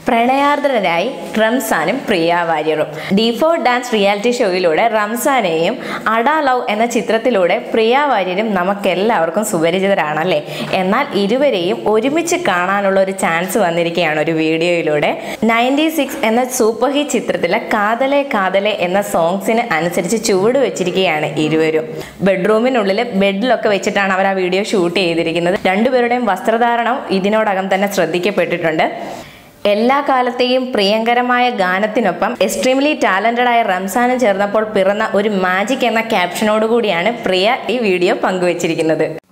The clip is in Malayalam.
പ്രണയാർദ്രരായി റംസാനും പ്രിയ വാര്യറും ഡിഫോ ഡാൻസ് റിയാലിറ്റി ഷോയിലൂടെ റംസാനെയും അഡ ലവ് എന്ന ചിത്രത്തിലൂടെ പ്രിയ വാര്യരും നമുക്കെല്ലാവർക്കും സുപരിചിതരാണല്ലേ എന്നാൽ ഇരുവരെയും ഒരുമിച്ച് കാണാനുള്ള ഒരു ചാൻസ് വന്നിരിക്കുകയാണ് ഒരു വീഡിയോയിലൂടെ നയൻറ്റി സിക്സ് എന്ന സൂപ്പർ ഹിറ്റ് ചിത്രത്തിലെ കാതലെ കാതലെ എന്ന സോങ്സിന് അനുസരിച്ച് ചുവട് വെച്ചിരിക്കുകയാണ് ഇരുവരും ബെഡ്റൂമിനുള്ളിൽ ബെഡിലൊക്കെ വെച്ചിട്ടാണ് അവർ ആ വീഡിയോ ഷൂട്ട് ചെയ്തിരിക്കുന്നത് രണ്ടുപേരുടെയും വസ്ത്രധാരണം ഇതിനോടകം തന്നെ ശ്രദ്ധിക്കപ്പെട്ടിട്ടുണ്ട് എല്ലാ കാലത്തെയും പ്രിയങ്കരമായ ഗാനത്തിനൊപ്പം എക്സ്ട്രീംലി ടാലന്റഡ് ആയ റംസാനും ചേർന്നപ്പോൾ പിറന്ന ഒരു മാജിക് എന്ന ക്യാപ്ഷനോടുകൂടിയാണ് പ്രിയ ഈ വീഡിയോ പങ്കുവച്ചിരിക്കുന്നത്